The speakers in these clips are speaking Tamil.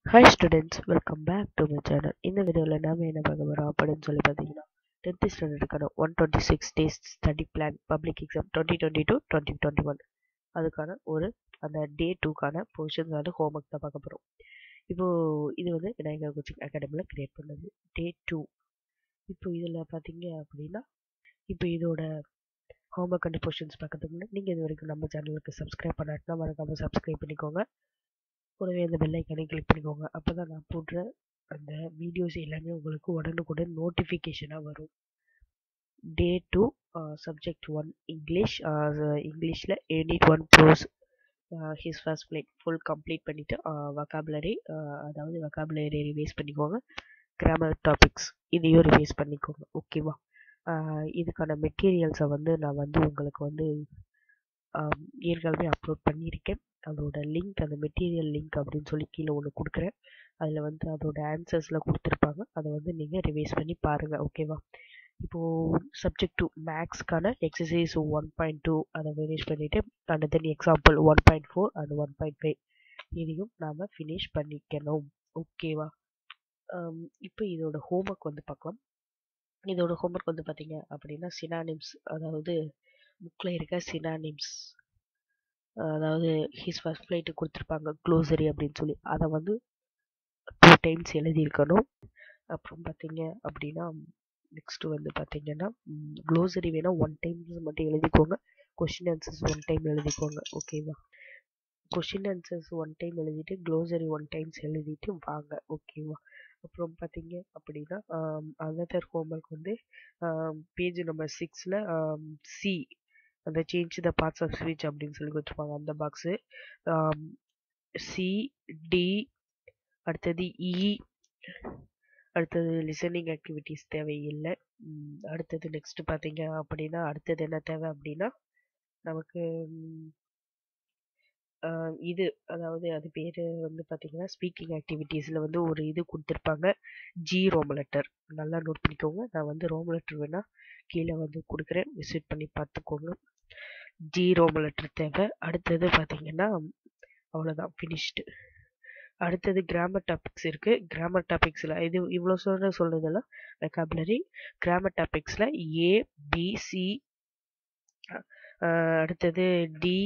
hi students welcome back to my channel இந்த வீடியோவில் நாம என்ன பார்க்க போகிறோம் அப்படின்னு சொல்லி பார்த்தீங்கன்னா டென்த்து ஸ்டாண்டர்டுக்கான one twenty six days study plan public exam twenty twenty two twenty twenty one அதுக்கான ஒரு அந்த டே டூக்கான போர்ஷன்ஸ் வந்து ஹோம் ஒர்க் தான் பார்க்க போகிறோம் இப்போது இது வந்து விநாயகர் கோச்சிங் அகாடமியில் கிரியேட் பண்ணது டே டூ இப்போ இதில் பார்த்தீங்க அப்படின்னா இப்போ இதோட ஹோம் ஒர்க் அண்ட் போர்ஷன்ஸ் பார்க்கறதுக்கு முன்னாடி நீங்கள் இது வரைக்கும் நம்ம சேனலுக்கு சப்ஸ்கிரைப் பண்ணாட்டினா மறக்காமல் சப்ஸ்கிரைப் பண்ணிக்கோங்க கூடவே அந்த பெல் ஐக்கானே கிளிக் பண்ணிக்கோங்க அப்போ தான் நான் போடுற அந்த வீடியோஸ் எல்லாமே உங்களுக்கு உடனுக்குடன் நோட்டிஃபிகேஷனாக வரும் day two subject one English இங்கிலீஷில் unit one prose his first flight full complete பண்ணிவிட்டு வக்காபுலரி அதாவது வக்காபுலரி ரிவைஸ் பண்ணிக்கோங்க கிராமர் டாபிக்ஸ் இதையும் ரிவைஸ் பண்ணிக்கோங்க ஓகேவா இதுக்கான மெட்டீரியல்ஸை வந்து நான் வந்து உங்களுக்கு வந்து ஏற்கனவே அப்லோட் பண்ணியிருக்கேன் அதோட லிங்க் அந்த மெட்டீரியல் லிங்க் அப்படின்னு சொல்லி கீழே ஒன்று கொடுக்குறேன் அதில் வந்து அதோட ஆன்சர்ஸ்லாம் கொடுத்துருப்பாங்க அதை வந்து நீங்கள் ரிவைஸ் பண்ணி பாருங்கள் ஓகேவா இப்போது சப்ஜெக்ட் டூ மேக்ஸ்க்கான எக்ஸசைஸ் ஒன் பாயிண்ட் டூ அதை ஃபினிஷ் பண்ணிவிட்டு and then example one point four and one point five இதையும் நாம் ஃபினிஷ் பண்ணிக்கணும் ஓகேவா இப்போ இதோட ஹோம்ஒர்க் வந்து பார்க்கலாம் இதோட ஹோம்ஒர்க் வந்து பார்த்தீங்க அப்படின்னா சினானிம்ஸ் அதாவது புக்கில் இருக்க சினானிம்ஸ் அதாவது ஹிஸ் ஃபர்ஸ்ட் ஃப்ளைட்டு கொடுத்துருப்பாங்க க்ளோசரி அப்படின்னு சொல்லி அதை வந்து டூ டைம்ஸ் எழுதியிருக்கணும் அப்புறம் பார்த்தீங்க அப்படின்னா நெக்ஸ்ட்டு வந்து பார்த்தீங்கன்னா க்ளோசரி வேணால் ஒன் டைம்ஸ் மட்டும் எழுதிக்கோங்க கொஷின் ஆன்சர்ஸ் ஒன் டைம் எழுதிக்கோங்க ஓகேவா கொஷின் ஆன்சர்ஸ் ஒன் டைம் எழுதிட்டு க்ளோசரி ஒன் டைம்ஸ் எழுதிட்டு வாங்க ஓகேவா அப்புறம் பார்த்தீங்க அப்படின்னா அனதர் ஹோம்ஒர்க் வந்து பேஜ் நம்பர் சிக்ஸில் சி அந்த change the parts of speech அப்படின்னு சொல்லி கொடுத்துருப்பாங்க அந்த பாக்ஸு சி டி அடுத்தது இ அடுத்தது லிசனிங் ஆக்டிவிட்டீஸ் தேவையில்லை அடுத்தது நெக்ஸ்ட் பார்த்தீங்க அப்படின்னா அடுத்தது என்ன தேவை அப்படின்னா நமக்கு இது அதாவது அது பேர் வந்து பார்த்தீங்கன்னா ஸ்பீக்கிங் ஆக்டிவிட்டீஸில் வந்து ஒரு இது கொடுத்துருப்பாங்க ஜி ரோம் லெட்டர் நல்லா நோட் பண்ணிக்கோங்க நான் வந்து ரோம் லெட்டர் வேணால் கீழே வந்து கொடுக்குறேன் விசிட் பண்ணி பார்த்துக்கோங்க ஜி ரோம் லெட்டர் தேவை அடுத்தது பார்த்தீங்கன்னா அவ்வளோதான் ஃபினிஷ்டு அடுத்தது கிராமர் டாபிக்ஸ் இருக்குது கிராமர் டாபிக்ஸில் இது இவ்வளோ சொல்கிற சொல்கிறதெல்லாம் வெக்காபுலரி கிராமர் டாபிக்ஸில் ஏ பிசி அடுத்தது டி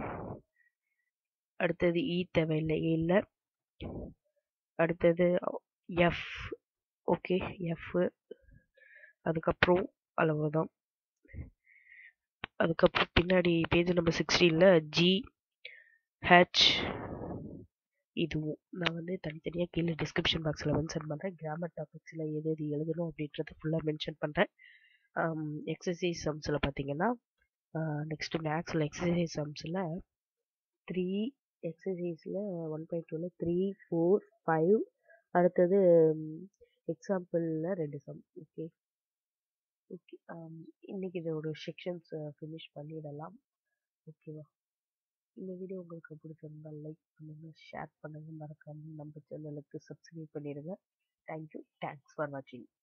அடுத்தது இ தேவையில்லை இல்லை அடுத்தது எஃப் ஓகே எஃப் அதுக்கப்புறம் அளவுதான் அதுக்கப்புறம் பின்னாடி பேஜ் நம்பர் சிக்ஸ்டீனில் ஜி ஹெச் இதுவும் நான் வந்து தனித்தனியாக கீழே டிஸ்கிரிப்ஷன் பாக்ஸில் மென்ஷன் பண்ணுறேன் கிராமர் டாபிக்ஸில் எது எது எழுதணும் அப்படின்றத ஃபுல்லாக மென்ஷன் பண்ணுறேன் எக்ஸசைஸ் சம்ஸில் பார்த்தீங்கன்னா நெக்ஸ்ட்டு மேக்ஸில் எக்ஸசைஸ் சம்ஸில் த்ரீ எக்ஸசைஸில் ஒன் பாயிண்ட் டூவில் த்ரீ ஃபோர் ஃபைவ் அடுத்தது எக்ஸாம்பிளில் ரெண்டு சம் ஓகே ஓகே இன்றைக்கி இதோட செக்ஷன்ஸ் ஃபினிஷ் பண்ணிடலாம் ஓகேவா இந்த வீடியோ உங்களுக்கு பிடிச்சிருந்தால் லைக் பண்ணுங்கள் ஷேர் பண்ணுங்கள் மறக்காமல் நம்ம சேனலுக்கு சப்ஸ்கிரைப் பண்ணிடுங்க தேங்க்யூ தேங்க்ஸ் ஃபார் வாட்சிங்